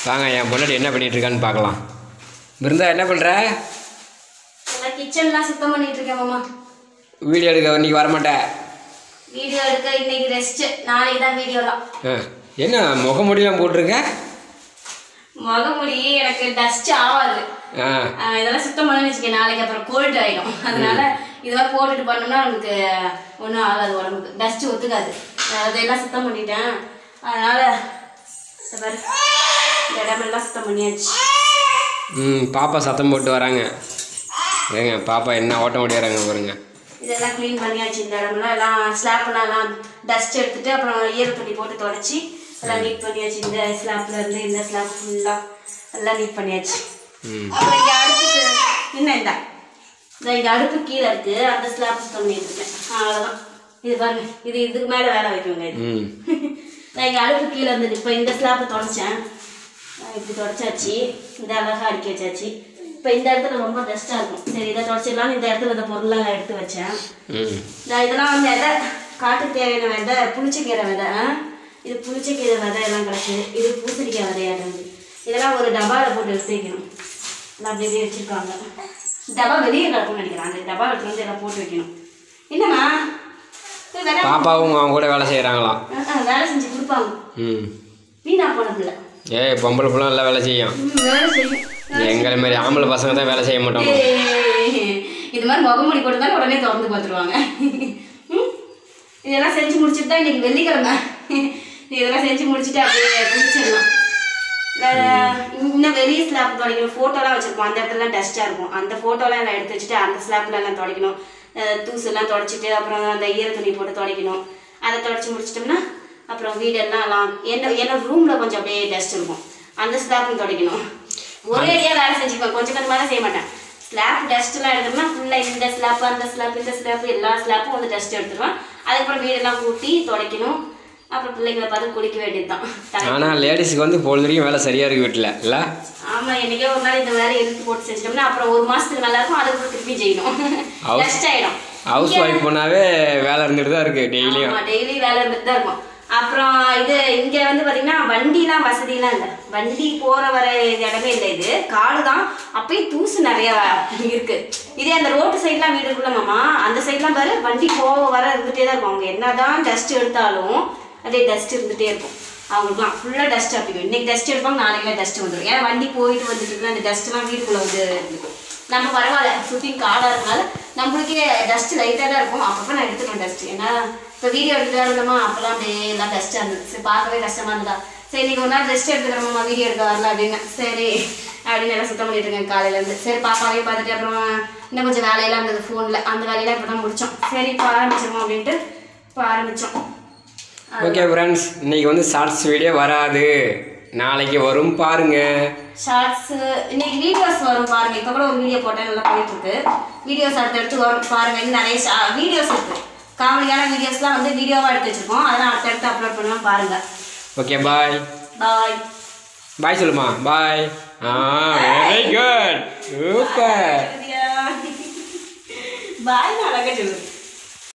வாங்க என் பொண்டாட்டி என்ன பண்ணிட்டு இருக்கான்னு பார்க்கலாம் பிருந்தா என்ன பண்ணுற எல்லாம் கிச்சன்லாம் சுத்தம் பண்ணிட்டு இருக்கேன் மாமா வீடியோ எடுக்க இன்னைக்கு வரமாட்டேன் வீடியோ எடுக்க இன்னைக்கு ரெஸ்ட் நாளைக்கு தான் வீடியோலாம் ஆ என்ன முகமுடியெல்லாம் போட்டிருக்க முகமுடி எனக்கு டஸ்ட் ஆகாது ஆ ஆஹ் இதெல்லாம் சுத்தம் பண்ணி வச்சுக்க நாளைக்கு அப்புறம் கோல்டு ஆயிடும் அதனால இதெல்லாம் போட்டுட்டு பண்ணோம்னா நமக்கு ஒன்றும் ஆகாது உடம்புக்கு டஸ்ட் ஒத்துக்காது அதெல்லாம் சுத்தம் பண்ணிட்டேன் அதனால இந்த பாரு, இந்த இடமெல்லாம் சுத்தம் பண்ணியாச்சு ம் பாப்பா சத்தம் போட்டு வராங்க ஏங்க பாப்பா என்ன ஓட்டம் ஓடிறாங்க பாருங்க இதெல்லாம் க்ளீன் பண்ணியாச்சு இந்த இடமெல்லாம் எல்லாம் ஸ்லாப்லாம் எல்லாம் டஸ்ட் எடுத்துட்டு அப்புறம் ஈர துணி போட்டு தொடச்சி எல்லாம் நீட் பண்ணியாச்சு இந்த ஸ்லாப்ல இருந்து இந்த ஸ்லாப் ஃபுல்லாக எல்லாம் நீட் பண்ணியாச்சு ம் அப்புறம் இங்கே அடுப்புக்கு இன்னும் இந்த இந்த இங்கே அடுப்பு கீழே இருக்கு அந்த ஸ்லாப் சுத்தம் பண்ணிட்டு இருக்கேன் அவ்வளோதான் இது பாருங்க இது இதுக்கு மேலே வேலை வைக்குங்க இது ம் நான் இங்கே அடுப்பு கீழே இருந்தது இப்போ இந்த ஸ்லாப்பை தொடச்சேன் நான் இப்படி தொடச்சாச்சு இந்த அழகாக அடுக்கி வச்சாச்சு இப்போ இந்த இடத்துல ரொம்ப டஸ்ட்டாக இருக்கும் சரி இதை தொடச்சிடலாம்னு இந்த இடத்துல இந்த பொருள்லாம் நான் எடுத்து வச்சேன் ம் நான் இதெல்லாம் வந்து விதை காட்டுக்கு தேவையான விதை புளிச்சக்கீரை விதை ஆ? இது புளிச்சக்கீரை விதை எல்லாம் கிடக்குது இது பூசணிக்காய் விதையாடுறது இதெல்லாம் ஒரு டப்பாவில் போட்டு எடுத்து வைக்கணும் எல்லாம் அப்படி அப்படியே வச்சுருக்காங்க டப்பா வெளியே கிடக்கும்னு நினைக்கிறேன் அந்த டப்பா எடுத்து வந்து எல்லாம் போட்டு வைக்கணும் என்னம்மா இது விதை பாப்பாவும் அவங்க கூட வேலை செய்கிறாங்களாம் ஆ, ஆ, வேலை செஞ்சு கொடுப்பாங்க ம் வீணா போன பிள்ளை ஏய் பொம்பளை பிள்ளை நல்லா வேலை செய்யும் ம், வேலை செய்யும் எங்களை மாதிரி ஆம்பளை பசங்க தான் வேலை செய்ய மாட்டோம் ஏய், இது மாதிரி முகமூடி போட்டு உடனே திறந்து பார்த்துருவாங்க ம்? இதெல்லாம் செஞ்சு முடிச்சுட்டு தான் இன்னைக்கு வெள்ளிக்கிழமை இதெல்லாம் செஞ்சு முடிச்சுட்டு அப்படியே குளிச்சிடலாம் வேற இன்னும் வெளியே ஸ்லாப் துடைக்கணும் ஃபோட்டோலாம் வச்சுருப்போம் அந்த இடத்துலலாம் டஸ்ட்டாக இருக்கும் அந்த ஃபோட்டோலாம் எல்லாம் எடுத்து வச்சுட்டு அந்த ஸ்லாப்ல எல்லாம் துடைக்கணும் அஹ் தூசெல்லாம் துடைச்சிட்டு அப்புறம் அந்த ஈர துணி போட்டு துடைக்கணும் அதை துடைச்சி முடிச்சிட்டோம்னா அப்புறம் வீடெல்லாம் எல்லாம் என்ன என்னோட ரூமில் கொஞ்சம் அப்படியே டஸ்ட் இருக்கும் அந்த ஸ்லாப்பும் துடைக்கணும் ஒரே அடியாக வேலை செஞ்சுக்குவேன் கொஞ்சம் கொஞ்சமாக தான் செய்ய மாட்டேன் ஸ்லாப் டஸ்ட்லாம் எடுத்தோம்னா ஃபுல்லாக இந்த ஸ்லாப் அந்த ஸ்லாப் இந்த ஸ்லாப் எல்லா ஸ்லாப்பும் வந்து டஸ்ட் எடுத்துருவேன் அதுக்கப்புறம் வீடெல்லாம் கூட்டி துடைக்கணும் அப்புறம் பிள்ளைங்களை பார்த்து குளிக்க வேண்டியதுதான் தான் ஆனால் லேடிஸுக்கு வந்து பொழுதுரையும் வேலை சரியாக இருக்கு வீட்டில் இல்லை ஆமா என்னைக்கோ ஒரு நாள் இந்த வேலையை இழுத்து போட்டு செஞ்சிட்டோம்னா அப்புறம் ஒரு மாசத்துக்கு நல்லா இருக்கும் அதுக்கப்புறம் திருப்பி செய்யணும் House- டஸ்ட் ஆயிடும் ஹவுஸ் ஒய்ஃப் பண்ணாவே வேலை இருந்துட்டு தான் இருக்குது டெய்லியும் ஆமா டெய்லி வேலை இருந்துட்டு தான் இருக்கும் அப்புறம் இது இங்க வந்து பாத்தீங்கன்னா வண்டிலாம் வசதிலாம் இல்லை வண்டி போற வர இடமே இல்லை இது காடு தான் அப்பயும் தூசு நிறைய இருக்கு இதே அந்த ரோட்டு சைட்லாம் வீடு இருக்குல்ல மாமா அந்த சைட்லாம் பாரு வண்டி போக வர இருந்துட்டே தான் இருக்கும் அவங்க என்னதான் டஸ்ட் எடுத்தாலும் அதே டஸ்ட் இருந்துட்டே இருக்கும் அவங்களுக்குலாம் ஃபுல்லாக டஸ்ட் அப்படிக்கும் இன்னைக்கு டஸ்ட் எடுப்பாங்க நாளைக்குலாம் டஸ்ட் வந்துடும் ஏன்னா வண்டி போயிட்டு வந்துட்டு இருக்குல்ல, அந்த டஸ்ட்லாம் வீட்டுக்குள்ளே வந்து இருக்கும் நம்ம பரவாயில்ல சுற்றி காடாக இருக்கனால நம்மளுக்கே டஸ்ட் லைட்டாக தான் இருக்கும் அப்பப்போ நான் எடுத்துருவேன் டஸ்ட் ஏன்னா இப்போ வீடியோ எடுத்துட்டு இருந்தோமா அப்போல்லாம் அப்படியே எல்லாம் டஸ்ட்டாக இருந்தது சரி பார்க்கவே கஷ்டமாக இருந்ததா சரி இன்னைக்கு ஒரு நாள் ரெஸ்ட் எடுத்துக்கிறோம்மா வீடியோ எடுக்க வரல அப்படின்னு சரி அப்படின்னு எல்லாம் சுத்தம் பண்ணிட்டு இருக்கேன் காலையிலேருந்து சரி பாப்பாவையும் பார்த்துட்டு அப்புறம் இன்னும் கொஞ்சம் வேலையெல்லாம் இருந்தது ஃபோனில் அந்த வேலையெல்லாம் இப்போ தான் முடித்தோம் சரி இப்போ ஆரம்பிச்சிருவோம் அப்படின்ட்டு இப்போ ஆரம்பித்தோம் ஓகே ஃப்ரெண்ட்ஸ் இன்னைக்கு வந்து ஷார்ட்ஸ் வீடியோ வராது நாளைக்கு வரும் பாருங்க ஷார்ட்ஸ் இன்னைக்கு வீடியோஸ் வரும் பாருங்க இப்போ கூட ஒரு வீடியோ போட்டேன் நல்லா போயிட்டு இருக்கு வீடியோஸ் அடுத்தடுத்து வரும் பாருங்க இன்னும் நிறைய வீடியோஸ் இருக்கு காமெடியான வீடியோஸ்லாம் வந்து வீடியோவாக எடுத்து வச்சிருக்கோம் அதெல்லாம் அடுத்தடுத்து அப்லோட் பண்ணுவோம் பாருங்க ஓகே பாய் பாய் பாய் சொல்லுமா bye ah very good super bye அழகா சொல்லு